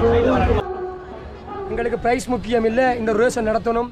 எங்களுக்கு பிரைஸ் முக்கியம் இல்லை இந்த ரேஸை நடத்தணும்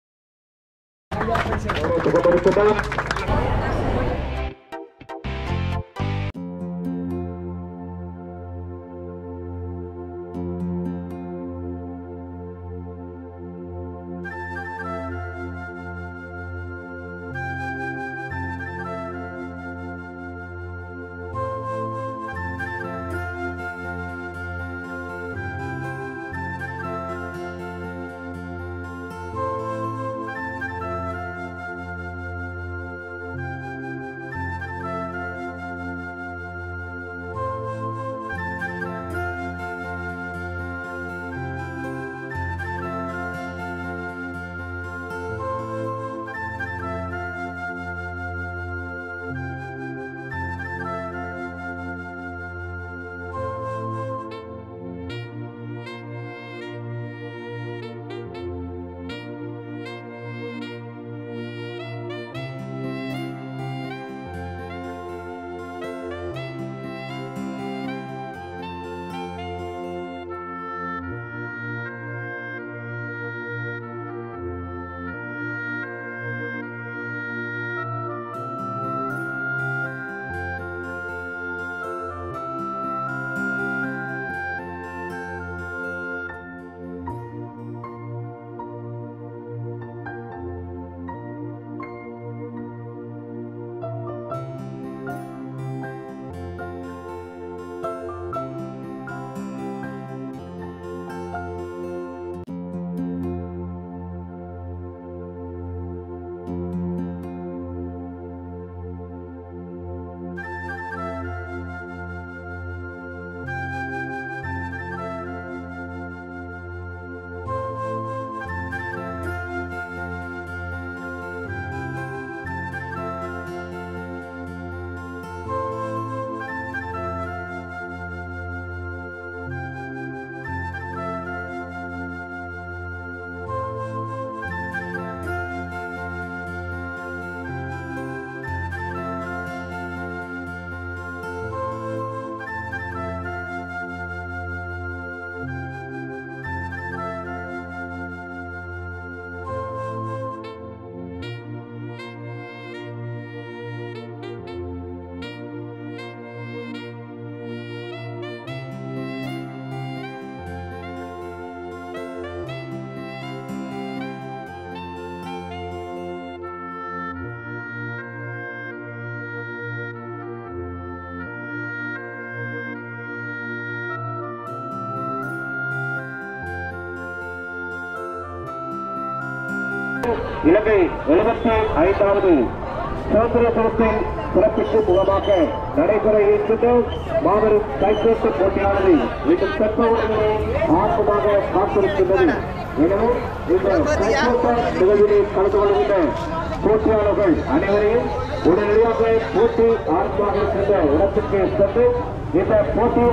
இலங்கை எழுபத்தி ஐந்தாவது சுதந்திர தினத்தின் சிறப்பிக்கும் முகமாக நடைபெற இருக்கின்ற மாபெரும் கைகோட்டு போட்டியானது மீண்டும் செப்பவர்களே ஆர்வமாக காத்திருக்கின்றது எனவே இந்த கைகோட்ட நிகழ்விலே கலந்து கொள்கின்ற போட்டியாளர்கள் அனைவரையும் உடனடியாக போட்டி ஆரம்பமாக இருக்கின்ற இடத்துக்கு சென்று இந்த போட்டியில்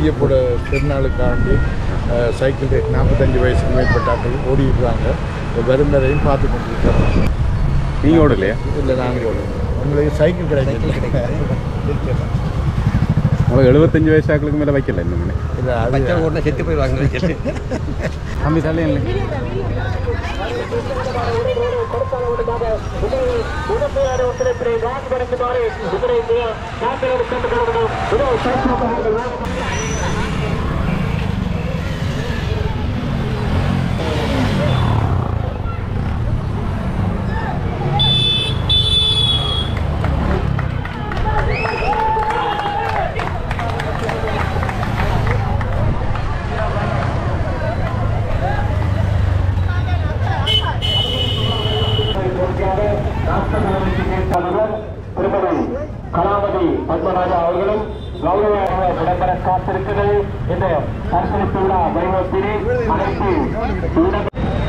ஐயப்போட திருநாளுக்காண்டி அஹ், சைக்கிள் ரேட் நாற்பத்தஞ்சு வயசுக்கு மேற்பட்ட ஆட்கள் ஓடிடுறாங்க வரும் வரையும் பார்த்து கொண்டிருக்கிறோம் நீங்கள் ஓடலையா இல்லை நாங்கள் ஓடுவோம் உங்களுக்கு சைக்கிள் கிடைக்கும் உங்களுக்கு எழுபத்தஞ்சு வயசு ஆக்களுக்கு மேலே வைக்கல இன்னும் இல்லை அது ஓடினா செத்து போயிடுவாங்க தம்பி தலை இல்லை திருமதி கலாவதி பத்மராஜா அவர்களும் கௌரவ விளம்பர காத்திருக்கிறது இந்த பரிசளிப்பு விழா வைபவத்திலே அனைத்து ஊடக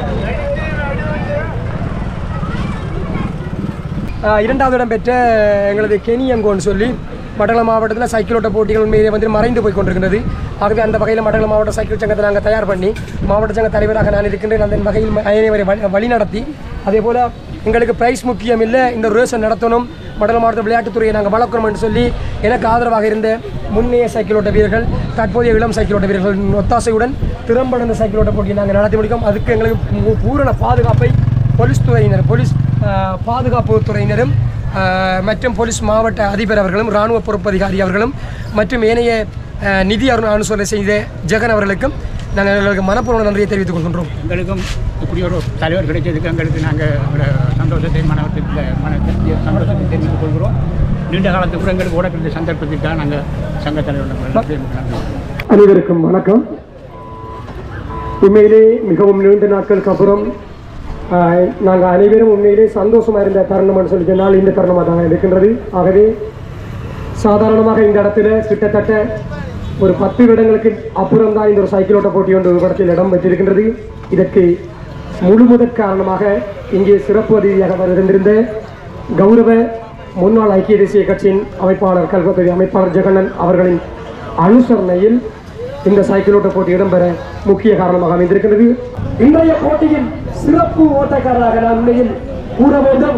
ஆஹ் இரண்டாவது இடம் பெற்ற எங்களது கெனியங்கோன்னு சொல்லி மண்டலம் மாவட்டத்தில் சைக்கிள் ஓட்ட போட்டிகள் உண்மையிலே வந்து மறைந்து போய் கொண்டிருக்கிறது ஆகவே அந்த வகையில் மண்டல மாவட்ட சைக்கிள் சங்கத்தை நாங்கள் தயார் பண்ணி மாவட்ட சங்க தலைவராக நான் இருக்கின்றேன் அந்த வகையில் அனைவரை வழி வழி நடத்தி அதே போல் எங்களுக்கு பிரைஸ் முக்கியம் இல்லை இந்த ரேஸை நடத்தணும் மண்டல மாவட்ட விளையாட்டுத்துறையை நாங்கள் வளர்க்கணும் என்று சொல்லி எனக்கு ஆதரவாக இருந்த முன்னைய சைக்கிள் ஓட்ட வீரர்கள் தற்போதைய இளம் சைக்கிள் ஓட்ட வீரர்களின் ஒத்தாசையுடன் திறம்பட இந்த சைக்கிள் ஓட்ட போட்டியை நாங்கள் நடத்தி முடிக்கும் அதுக்கு எங்களுக்கு பூ- பூரண பாதுகாப்பை போலீஸ் துறையினர் போலீஸ் ஆஹ், பாதுகாப்பு துறையினரும் ஆஹ், மற்றும் போலீஸ் மாவட்ட அதிபர் அவர்களும் இராணுவ பொறுப்பதிகாரி அவர்களும் மற்றும் ஏனைய ஆஹ், நிதி அனு அனுசரணை செய்த ஜெகன் அவர்களுக்கும் நாங்கள் எங்களுக்கு மனப்பூர்வ நன்றியை தெரிவித்துக் கொள்கின்றோம் எங்களுக்கும் இப்படி ஒரு தலைவர் கிடைச்சதுக்கு எங்களுக்கு நாங்கள் எங்களோட சந்தோஷத்தை மனத்தில் மனத்தை சந்தோஷத்தை தெரிவித்துக் கொள்கிறோம் நீண்ட காலத்துக்கு கூட எங்களுக்கு ஓடக்கூடிய சந்தர்ப்பத்திற்காக நாங்கள் சங்க தலைவரோட நன்றி அனைவருக்கும் வணக்கம் உண்மையிலே மிகவும் நீண்ட நாட்களுக்கு அப்புறம் நாங்கள் அனைவரும் உண்மையிலே சந்தோஷமாக இருந்த தருணம்னு சொல்லி சொன்னால் இந்த தருணமாக தான் இருக்கின்றது ஆகவே சாதாரணமாக இந்த இடத்துல கிட்டத்தட்ட ஒரு பத்து இடங்களுக்கு அப்புறம் தான் இந்த ஒரு சைக்கிள் ஓட்ட போட்டி ஒன்று ஒரு இடத்தில் இடம் பெற்றிருக்கின்றது இதற்கு முழு முதற் காரணமாக இங்கே சிறப்பு அதிதியாக வருகின்றிருந்த கௌரவ முன்னாள் ஐக்கிய தேசிய கட்சியின் அமைப்பாளர் கல்வத்தொகை அமைப்பாளர் ஜெகண்ணன் அவர்களின் அனுசரணையில் இந்த சைக்கிள் ஓட்ட போட்டி இடம்பெற முக்கிய காரணமாக அமைந்திருக்கின்றது இன்றைய போட்டியின் சிறப்பு ஓட்டக்காரராக நான் உண்மையில் கூற வேண்டும்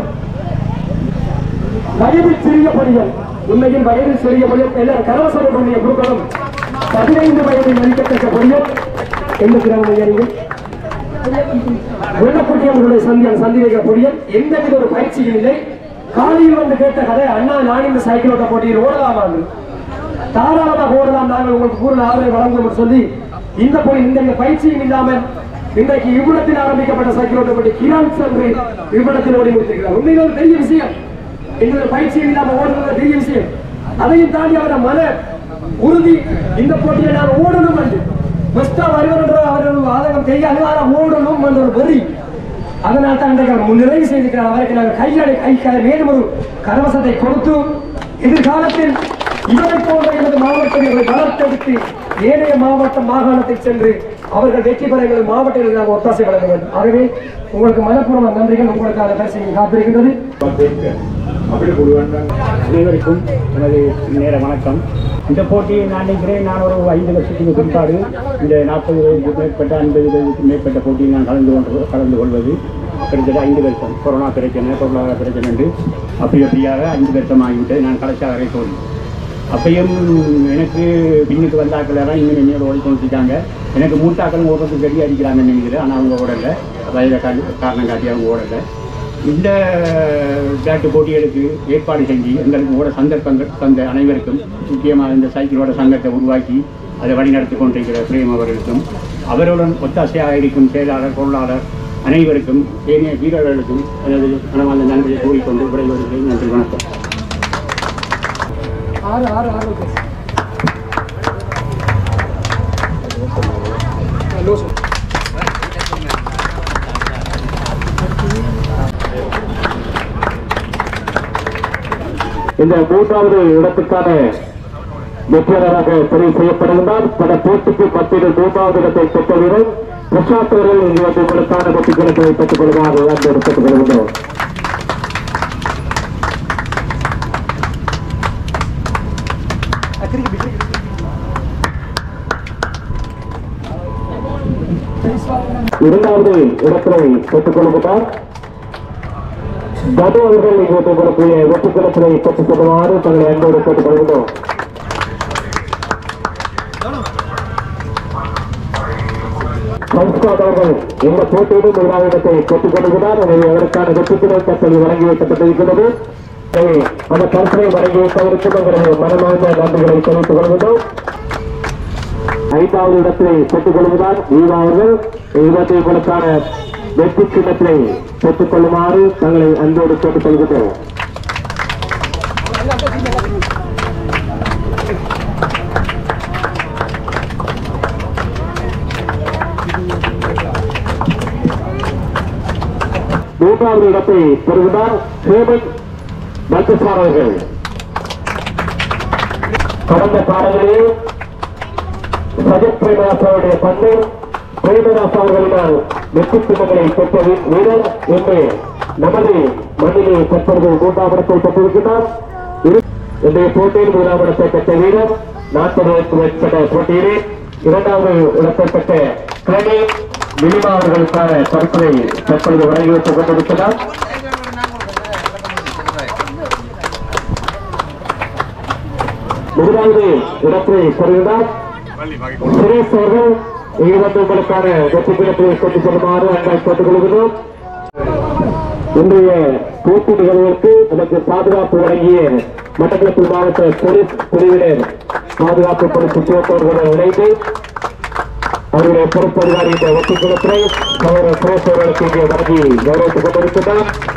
வயதில் சிறிய பணிகள் உண்மையில் வயதில் சிறிய பணியம் எல்லாரும் கரவசர பண்ணிய குழுக்களும் பதினைந்து வயதில் மதிக்கத்தக்க பணியம் எந்த கிராமம் ஐயா நீங்கள் வெள்ளப்பட்டி அவர்களுடைய சந்தி சந்தி வைக்கிற பொடியல் எந்தவித ஒரு பயிற்சியும் இல்லை காலையில் வந்து கேட்ட கதை அண்ணா நான் இந்த சைக்கிள் ஓட்ட போட்டியில் ஓடலாமா என்று. தாராளமாக ஓடலாம் நாங்கள் உங்களுக்கு பூர்ண ஆதரவை வழங்குவோம் என்று சொல்லி இந்த போய் இந்த பயிற்சியும் இல்லாமல் இன்றைக்கு இவ்விடத்தில் ஆரம்பிக்கப்பட்ட சைக்கிள் ஓட்ட போட்டி கிரான் சென்று இவ்விடத்தில் ஓடி முடித்திருக்கிறார் உண்மையில் ஒரு பெரிய விஷயம் இந்த பயிற்சியும் இல்லாமல் ஓடுறது பெரிய விஷயம் அதையும் தாண்டி அவர மன உறுதி இந்த போட்டியை நான் ஓடணும் என்று பெஸ்டா வருவர் என்ற அவர்கள் ஆதங்கம் தெரியாது ஆனால் ஓடணும் என்ற ஒரு வெறி அதனால் தான் இன்றைக்கு அவர் நிறைவு செய்திருக்கிறார் அவருக்கு நாங்கள் கையாளை கை மேலும் ஒரு கரவசத்தை கொடுத்து எதிர்காலத்தில் இவரை போன்ற எமது மாவட்டங்களை வளர்த்தெடுத்து ஏனைய மாவட்ட மாகாணத்தை சென்று அவர்கள் வெற்றி பெற எங்கள் மாவட்டங்களுக்கு நாங்கள் ஒத்தாசை வழங்க வேண்டும் ஆகவே உங்களுக்கு மனப்பூர்வ நன்றிகள் உங்களுக்கான பரிசு காத்திருக்கின்றது அனைவருக்கும் எனது நேர வணக்கம் இந்த போட்டியை நான் நினைக்கிறேன் நான் ஒரு ஐந்து வருஷத்துக்கு பிற்பாடு இந்த நாற்பது வயதுக்கு மேற்பட்ட ஐம்பது வயதுக்கு மேற்பட்ட போட்டியில் நான் கலந்து கொண்டு கலந்து கொள்வது கிட்டத்தட்ட ஐந்து வருஷம் கொரோனா பிரச்சனை பொருளாதார பிரச்சனை என்று அப்படி அப்படியாக ஐந்து வருஷம் ஆகிவிட்டது நான் கலைச்சாகரை தோல்வி அப்பையும் எனக்கு பின்னுக்கு வந்த ஆக்கள் எல்லாம் இன்னும் என்னோட ஓடிக்கொண்டிருக்காங்க எனக்கு மூட்டாக்கள் ஓடுறதுக்கு ரெடி அடிக்கிறாங்கன்னு நினைக்கிறேன் ஆனால் அவங்க ஓடலை வயதை காரணம் காட்டி அவங்க ஓடலை இந்த விளையாட்டு போட்டிகளுக்கு ஏற்பாடு செஞ்சு எங்களுக்கு ஓட சந்தர்ப்பங்கள் தந்த அனைவருக்கும் முக்கியமாக இந்த சைக்கிளோட சங்கத்தை உருவாக்கி அதை வழிநடத்தி கொண்டிருக்கிற பிரேம் அவர்களுக்கும் அவருடன் ஒத்தாசையாக இருக்கும் செயலாளர் பொருளாளர் அனைவருக்கும் ஏனைய வீரர்களுக்கும் எனது மனமார்ந்த நன்றியை கூறிக்கொண்டு விடைபெறுகிறேன் நன்றி வணக்கம் ஆறு ஆறு ஆறு பேசு. லூசு. இந்த மூன்றாவது இடத்துக்கான வெற்றியாளராக தெரிவு செய்யப்படுகின்றார் பல போட்டிக்கு மத்தியில் மூன்றாவது இடத்தை பெற்ற வீரர் பிரசாத் அவர்கள் இங்கு வந்து உங்களுக்கான வெற்றிகளை பெற்றுக் கொள்வார் என்று எடுத்துக் கொள்கின்றோம் இரண்டாவது இடத்தினை பெற்றுக் கொள்கிறார் தடு அவர்கள் இங்கு கொள்ளக்கூடிய வெற்றி கிடத்தினை பெற்றுக் கொள்ளுமாறு தங்களை அன்போடு கேட்டுக் கொள்கிறோம் சம்ஸ்காத் அவர்கள் இந்த போட்டியிலும் முதலாளிடத்தை பெற்றுக் கொள்கிறார் எனவே அவருக்கான வெற்றிக்கிணை கட்டளை வழங்கி வைக்கப்பட்டிருக்கிறது எனவே அந்த கருத்தினை வழங்கி வைப்பதற்கு எங்களது மனமார்ந்த நன்றிகளை தெரிவித்துக் கொள்கிறோம் ஐந்தாவது இடத்தை பெற்றுக் கொள்கிறார் ஈவா அவர்கள் இருபத்தி உங்களுக்கான வெற்றி சின்னத்தை பெற்றுக் கொள்ளுமாறு தங்களை அன்போடு கேட்டுக் கொள்கிறோம் மூன்றாவது இடத்தை பெறுகிறார் ஹேமந்த் மல்குஸ்வார் அவர்கள் கடந்த காலங்களில் சஜித் பிரேமதாஸ் அவருடைய பந்து பிரேமதாஸ் அவர்களினால் வெற்றி சின்னங்களை பெற்ற வீ- வீரர் என்று நமது மண்ணிலே தற்பொழுது மூன்றாம் இடத்தை பெற்றிருக்கிறார் இரு- இன்றைய போட்டியில் முதலாம் இடத்தை பெற்ற வீரர் நாற்பது வயதுக்கு மேற்பட்ட போட்டியிலே இரண்டாவது இடத்தை பெற்ற கிரணி மினிமா அவர்களுக்கான கருத்துரை தற்பொழுது வழங்கி வைத்துக் கொண்டிருக்கிறார் முதலாவது இடத்தை பெறுகிறார் சுரேஷ் அவர்கள் இங்கு வந்து உங்களுக்கான வெற்றி கிழத்தை கொண்டு செல்லுமாறு அன்பாய் கேட்டுக் கொள்கிறோம் இன்றைய போட்டி நிகழ்வுக்கு எனக்கு பாதுகாப்பு வழங்கிய மட்டக்களப்பு மாவட்ட போலீஸ் பிரிவினர் பாதுகாப்பு பணி சுற்றுவட்டோர்களுடன் இணைந்து அவருடைய பொறுப்பு அதிகாரி இந்த வெற்றி குளத்தினை அவர் சுரேஷ் அவர்களுக்கு இங்கே வழங்கி கௌரவித்துக் கொண்டிருக்கிறார்